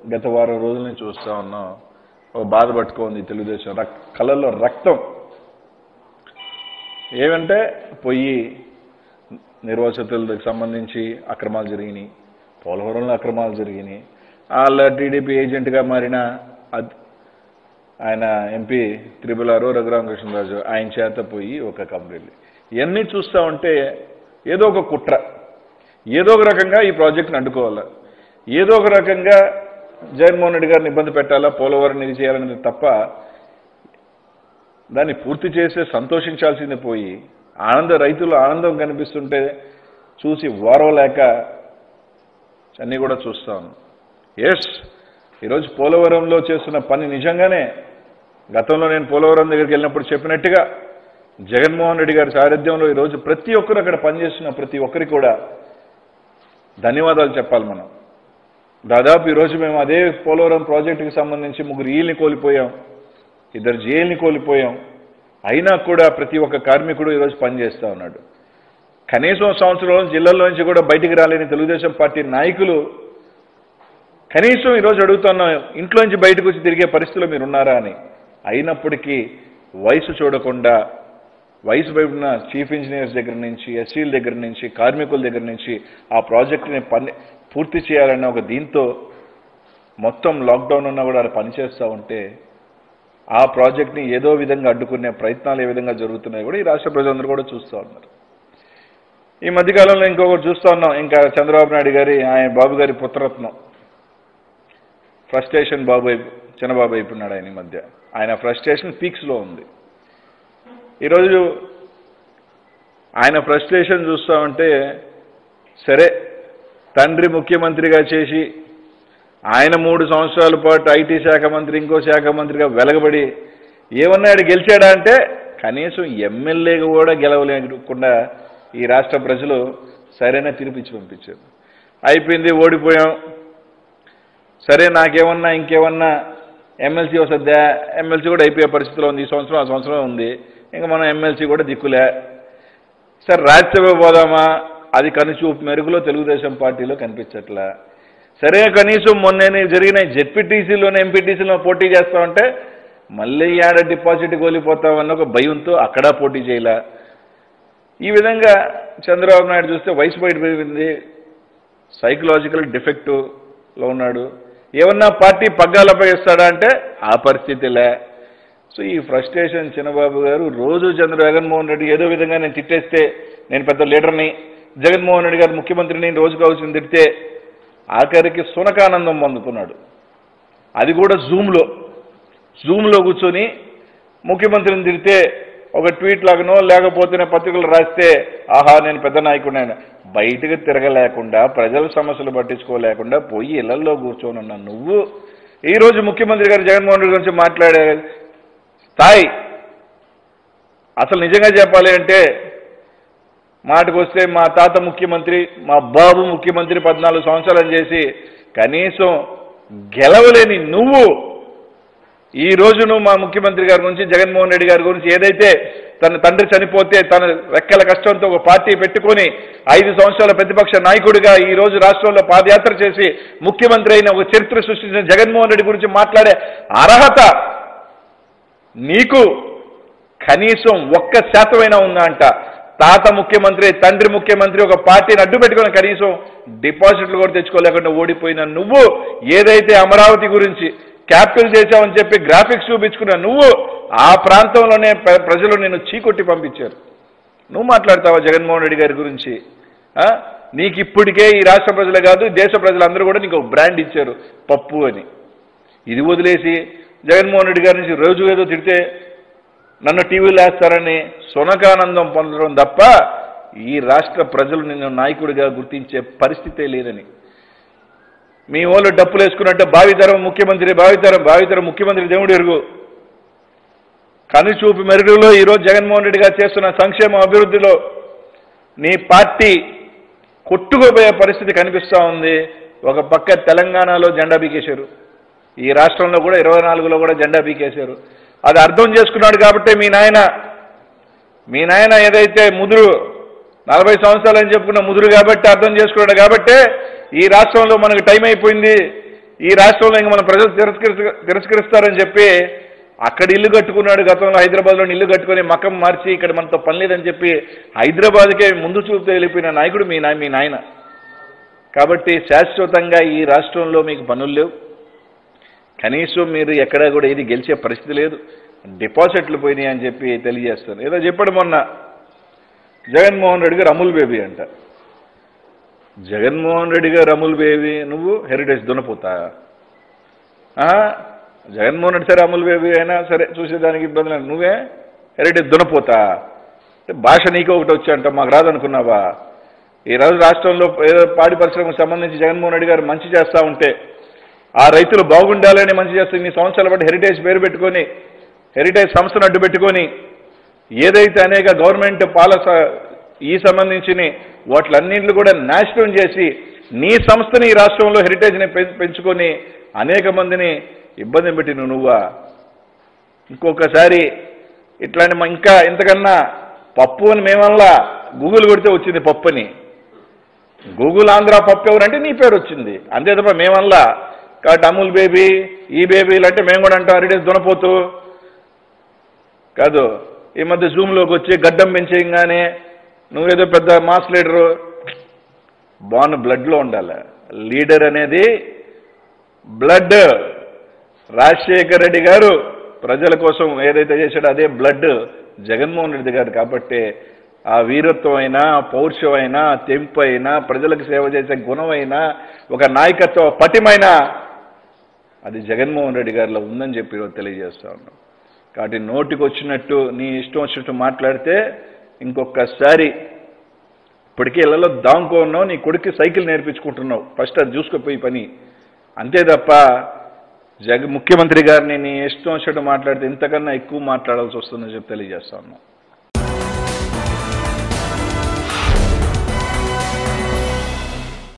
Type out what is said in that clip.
గత వారం రోజుల నుంచి చూస్తా ఉన్నాం ఒక బాధ పట్టుకోంది తెలుగుదేశం రక్ కళ్ళల్లో రక్తం ఏమంటే పొయ్యి నిర్వాసితులకు సంబంధించి అక్రమాలు జరిగినాయి పోలవరంలో అక్రమాలు జరిగినాయి వాళ్ళ టీడీపీ ఏజెంట్గా మారిన అద్- ఆయన ఎంపీ త్రిపుల్ ఆరు రఘురామకృష్ణరాజు ఆయన చేత పోయి ఒక కంప్లీట్ ఇవన్నీ చూస్తూ ఉంటే ఏదో ఒక కుట్ర ఏదో ఒక రకంగా ఈ ప్రాజెక్ట్ని అడ్డుకోవాలా ఏదో ఒక రకంగా జగన్మోహన్ రెడ్డి గారిని ఇబ్బంది పెట్టాలా పోలవరం ఇది చేయాలనేది తప్ప దాన్ని పూర్తి చేసే సంతోషించాల్సింది పోయి ఆనంద రైతులు ఆనందం కనిపిస్తుంటే చూసి ఓరవలేక అన్నీ కూడా చూస్తాను ఎస్ ఈరోజు పోలవరంలో చేస్తున్న పని నిజంగానే గతంలో నేను పోలవరం దగ్గరికి వెళ్ళినప్పుడు చెప్పినట్టుగా జగన్మోహన్ రెడ్డి గారి సారథ్యంలో ఈరోజు ప్రతి ఒక్కరు అక్కడ పనిచేస్తున్న ప్రతి ఒక్కరికి కూడా ధన్యవాదాలు చెప్పాలి మనం దాదాపు ఈరోజు మేము అదే పోలవరం ప్రాజెక్టుకి సంబంధించి ముగ్గురు ఈల్ని కోల్పోయాం ఇద్దరు జైల్ని కోల్పోయాం అయినా కూడా ప్రతి ఒక్క కార్మికుడు ఈరోజు పనిచేస్తూ ఉన్నాడు కనీసం సంవత్సరం జిల్లాలో నుంచి కూడా బయటికి రాలేని తెలుగుదేశం పార్టీ నాయకులు కనీసం ఈరోజు అడుగుతున్నాం ఇంట్లో నుంచి బయటకు వచ్చి తిరిగే పరిస్థితిలో మీరు ఉన్నారా అని అయినప్పటికీ వయసు చూడకుండా వయసు వైపున చీఫ్ ఇంజనీర్స్ దగ్గర నుంచి ఎస్సీల దగ్గర నుంచి కార్మికుల దగ్గర నుంచి ఆ ప్రాజెక్టుని పని పూర్తి చేయాలన్న ఒక దీంతో మొత్తం లాక్డౌన్ ఉన్నా కూడా పని చేస్తూ ఉంటే ఆ ప్రాజెక్ట్ని ఏదో విధంగా అడ్డుకునే ప్రయత్నాలు ఏ విధంగా జరుగుతున్నాయి కూడా ఈ రాష్ట్ర ప్రజలందరూ కూడా చూస్తూ ఉన్నారు ఈ మధ్యకాలంలో ఇంకొకటి చూస్తూ ఉన్నాం ఇంకా చంద్రబాబు నాయుడు గారి ఆయన బాబు గారి పుత్రరత్నం ఫ్రస్ట్రేషన్ బాబు వైపు చిన్నబాబు వైపు ఉన్నాడు ఆయన ఈ మధ్య ఆయన ఫ్రస్ట్రేషన్ పీక్స్లో ఉంది ఈరోజు ఆయన ఫ్రస్ట్రేషన్ చూస్తూ ఉంటే సరే తండ్రి ముఖ్యమంత్రిగా చేసి ఆయన మూడు సంవత్సరాల పాటు ఐటీ శాఖ మంత్రి ఇంకో శాఖ మంత్రిగా వెలగబడి ఏమన్నా ఆయన గెలిచాడా అంటే కనీసం ఎమ్మెల్యేగా కూడా గెలవలేకుండా ఈ రాష్ట్ర ప్రజలు సరైన తీర్పిచ్చి పంపించారు అయిపోయింది ఓడిపోయాం సరే నాకేమన్నా ఇంకేమన్నా ఎమ్మెల్సీ వస్తుందా ఎమ్మెల్సీ కూడా అయిపోయే పరిస్థితిలో ఉంది ఈ సంవత్సరం ఆ సంవత్సరం ఉంది ఇంకా మనం ఎమ్మెల్సీ కూడా దిక్కులే సరే రాజ్యసభ పోదామా అది కనుచూపు మెరుగులో తెలుగుదేశం పార్టీలో కనిపించట్లా సరే కనీసం మొన్న జరిగిన జెడ్పీటీసీలోనే ఎంపీటీసీలో పోటీ చేస్తామంటే మళ్ళీ ఆడ డిపాజిట్ కోల్పోతామన్న ఒక భయంతో అక్కడ పోటీ చేయలే ఈ విధంగా చంద్రబాబు నాయుడు చూస్తే వయసు బయటపోయింది సైకలాజికల్ డిఫెక్టివ్లో ఉన్నాడు ఏమన్నా పార్టీ పగ్గాలపై ఇస్తాడా అంటే ఆ పరిస్థితిలే సో ఈ ఫ్రస్ట్రేషన్ చిన్నబాబు గారు రోజు చంద్ర జగన్మోహన్ రెడ్డి ఏదో విధంగా నేను తిట్టేస్తే నేను పెద్ద లీడర్ని జగన్మోహన్ రెడ్డి గారు ముఖ్యమంత్రిని రోజు కావాల్సింది తిడితే ఆఖరికి సునకానందం పొందుకున్నాడు అది కూడా జూమ్లో జూమ్లో కూర్చొని ముఖ్యమంత్రిని తిడితే ఒక ట్వీట్ లాగానో లేకపోతే పత్రికలు రాస్తే ఆహా నేను పెద్ద నాయకుడిని బయటకు తిరగలేకుండా ప్రజల సమస్యలు పట్టించుకోలేకుండా పోయి ఇళ్లలో కూర్చొని ఉన్న నువ్వు ఈ రోజు ముఖ్యమంత్రి గారు జగన్మోహన్ రెడ్డి గురించి మాట్లాడే స్థాయి అసలు నిజంగా చెప్పాలి అంటే మాటకు వస్తే మా తాత ముఖ్యమంత్రి మా బాబు ముఖ్యమంత్రి పద్నాలుగు సంవత్సరాలు చేసి కనీసం గెలవలేని నువ్వు ఈ రోజు నువ్వు మా ముఖ్యమంత్రి గారి గురించి జగన్మోహన్ రెడ్డి గారి గురించి ఏదైతే తన తండ్రి చనిపోతే తన రెక్కల కష్టంతో ఒక పార్టీ పెట్టుకొని ఐదు సంవత్సరాల ప్రతిపక్ష నాయకుడిగా ఈ రోజు రాష్ట్రంలో పాదయాత్ర చేసి ముఖ్యమంత్రి అయిన ఒక చరిత్ర సృష్టించిన జగన్మోహన్ రెడ్డి గురించి మాట్లాడే అర్హత నీకు కనీసం ఒక్క శాతమైనా ఉందా అంట తాత ముఖ్యమంత్రి తండ్రి ముఖ్యమంత్రి ఒక పార్టీని అడ్డు పెట్టుకుని కనీసం డిపాజిట్లు కూడా తెచ్చుకోలేకుండా ఓడిపోయిన నువ్వు ఏదైతే అమరావతి గురించి క్యాపిటల్ చేశావని చెప్పి గ్రాఫిక్స్ చూపించుకున్న నువ్వు ఆ ప్రాంతంలోనే ప్ర- ప్రజలు నిన్ను చీకొట్టి పంపించారు నువ్వు మాట్లాడతావా జగన్మోహన్ రెడ్డి గారి గురించి ఆ? నీకు ఇప్పటికే ఈ రాష్ట్ర ప్రజలే కాదు దేశ ప్రజలందరూ కూడా నీకు ఒక బ్రాండ్ ఇచ్చారు పప్పు అని ఇది వదిలేసి జగన్మోహన్ రెడ్డి గారి నుంచి రోజు ఏదో తిడితే నన్ను టీవీలో వేస్తారని సునకానందం పొందడం తప్ప ఈ రాష్ట్ర ప్రజలు నిన్ను నాయకుడిగా గుర్తించే పరిస్థితే లేదని మీ వాళ్ళు డప్పులు వేసుకున్నట్టు భావితరం ముఖ్యమంత్రి భావితరం భావితరం ముఖ్యమంత్రి దేవుడు ఎరుగు కనుచూపు మెరుగులో ఈరోజు జగన్మోహన్ రెడ్డి గారు చేస్తున్న సంక్షేమ అభివృద్ధిలో నీ పార్టీ కొట్టుకుపోయే పరిస్థితి కనిపిస్తూ ఉంది ఒక పక్క తెలంగాణలో జెండా బీకేశారు ఈ రాష్ట్రంలో కూడా ఇరవై నాలుగులో కూడా జెండా బీకేశారు అది అర్థం చేసుకున్నాడు కాబట్టి మీ నాయన మీ నాయన ఏదైతే ముదురు నలభై సంవత్సరాలు అని చెప్పుకున్న ముదురు కాబట్టి అర్థం చేసుకున్నాడు కాబట్టే ఈ రాష్ట్రంలో మనకు టైం అయిపోయింది ఈ రాష్ట్రంలో ఇంక మన ప్రజలు తిరస్కరి తిరస్కరిస్తారని చెప్పి అక్కడ ఇల్లు కట్టుకున్నాడు గతంలో హైదరాబాద్లో ఇల్లు కట్టుకొని మకం మార్చి ఇక్కడ మనతో పని లేదని చెప్పి హైదరాబాద్కే ముందు చూపుతూ వెళ్ళిపోయిన నాయకుడు మీ నాయ మీ నాయన కాబట్టి శాశ్వతంగా ఈ రాష్ట్రంలో మీకు పనులు లేవు కనీసం మీరు ఎక్కడా కూడా ఏది గెలిచే పరిస్థితి లేదు డిపాజిట్లు పోయినాయి అని చెప్పి తెలియజేస్తాను ఏదో చెప్పాడు మొన్న జగన్మోహన్ రెడ్డి గారు అమూల్ బేబీ అంట జగన్మోహన్ రెడ్డి గారు అమూల్ బేబీ నువ్వు హెరిటేజ్ దున్నపోతా ఆ? జగన్మోహన్ రెడ్డి సరే అమూల్ బేబీ అయినా సరే చూసేదానికి ఇబ్బంది లేదు నువ్వే హెరిటేజ్ దున్నపోతా అంటే భాష నీకు ఒకటి వచ్చి అంట మాకు రాదనుకున్నావా ఈ రోజు రాష్ట్రంలో ఏదో పాడి పరిశ్రమకు సంబంధించి జగన్మోహన్ రెడ్డి గారు మంచి చేస్తా ఉంటే ఆ రైతులు బాగుండాలని మంచి చేస్తే ఇన్ని సంవత్సరాల పాటు హెరిటేజ్ పేరు పెట్టుకొని హెరిటేజ్ సంస్థను అడ్డు పెట్టుకొని ఏదైతే అనేక గవర్నమెంట్ పాలస ఈ సంబంధించిన వాటిలన్నింటిని కూడా నాశనం చేసి నీ సంస్థని ఈ రాష్ట్రంలో హెరిటేజ్ని పెం- పెంచుకొని అనేక మందిని ఇబ్బంది పెట్టిన నువ్వా ఇంకొకసారి ఇట్లాంటి మ- ఇంకా ఇంతకన్నా పప్పు అని మేమల్లా గూగుల్ కొడితే వచ్చింది పప్పు అని గూగుల్ ఆంధ్ర పప్పు ఎవరంటే నీ పేరు వచ్చింది అంతే తప్ప మేమల్లా కాబట్టి అమూల్ బేబీ ఈ బేబీలు అంటే మేము కూడా అంటాం హెరిటేజ్ దునపోతూ కాదు ఈ మధ్య జూమ్లోకి వచ్చి గడ్డం పెంచేయంగానే నువ్వేదో పెద్ద మాస్ లీడరు బాన్ బ్లడ్లో ఉండాలి లీడర్ అనేది బ్లడ్ రాజశేఖర్ రెడ్డి గారు ప్రజల కోసం ఏదైతే చేశాడో అదే బ్లడ్ జగన్మోహన్ రెడ్డి గారు కాబట్టి ఆ వీరత్వం అయినా పౌరుషం అయినా తెంపు అయినా ప్రజలకు సేవ చేసే గుణం అయినా ఒక నాయకత్వ పటిమైన అది జగన్మోహన్ రెడ్డి గారిలో ఉందని చెప్పి ఈరోజు తెలియజేస్తా ఉన్నాం కాబట్టి నోటికి వచ్చినట్టు నీ ఇష్టం వచ్చినట్టు మాట్లాడితే ఇంకొకసారి ఇప్పటికే ఇళ్లలో దాంకో ఉన్నావు నీ కొడుక్కి సైకిల్ నేర్పించుకుంటున్నావు ఫస్ట్ అది చూసుకుపోయి పని అంతే తప్ప జగ ముఖ్యమంత్రి గారిని నీ ఇష్టం వచ్చినట్టు మాట్లాడితే ఇంతకన్నా ఎక్కువ మాట్లాడాల్సి వస్తుందని చెప్పి తెలియజేస్తా ఉన్నాం